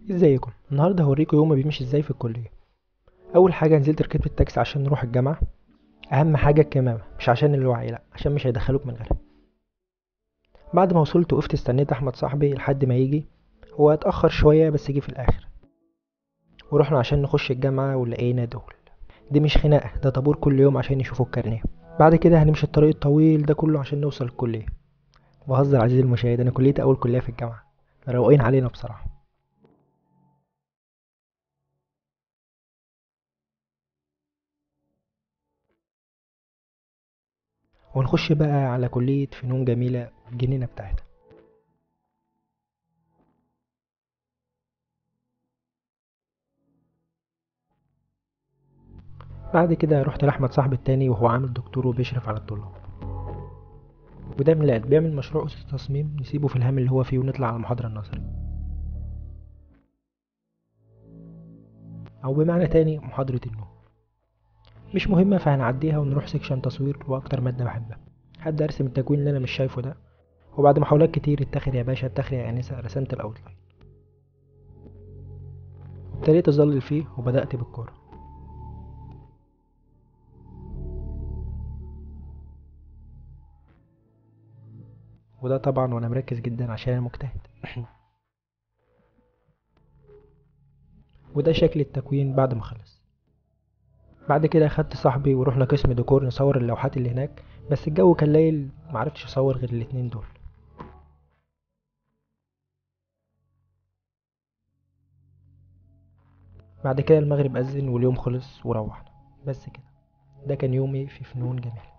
ازيكم النهارده هوريكم يومي بيمشي ازاي في الكليه اول حاجه نزلت ركبت التاكسي عشان نروح الجامعه اهم حاجه الكمامه مش عشان الوعي لا عشان مش هيدخلوك من غيرها بعد ما وصلت وقفت استنيت احمد صاحبي لحد ما يجي هو اتاخر شويه بس جه في الاخر ورحنا عشان نخش الجامعه ولقينا دول دي مش خناقه ده طابور كل يوم عشان يشوفوا الكارنيه بعد كده هنمشي الطريق الطويل ده كله عشان نوصل الكليه بهزر عزيزي المشاهد انا كليتي اول كليه في الجامعه روقين علينا بصراحه ونخش بقى على كلية فنون جميلة الجنينة بتاعتها بعد كده رحت لأحمد صاحبي التاني وهو عامل دكتور وبيشرف على الطلاب وده ميلاد بيعمل مشروع أسس تصميم نسيبه في الهم اللي هو فيه ونطلع على المحاضرة النظري أو بمعنى تاني محاضرة النوم مش مهمة فهنعديها ونروح سيكشن تصوير وأكتر مادة بحبها هبدأ أرسم التكوين اللي أنا مش شايفه ده وبعد محاولات كتير اتاخد يا باشا اتاخد يا أنسة رسمت الأوتلاين ابتديت أظلل فيه وبدأت بالكورة وده طبعا وأنا مركز جدا عشان أنا مجتهد وده شكل التكوين بعد ما خلص بعد كده أخدت صاحبي ورحنا قسم ديكور نصور اللوحات اللي هناك بس الجو كان ليل معرفتش أصور غير الاتنين دول بعد كده المغرب أذن واليوم خلص وروحنا بس كده ده كان يومي في فنون جميلة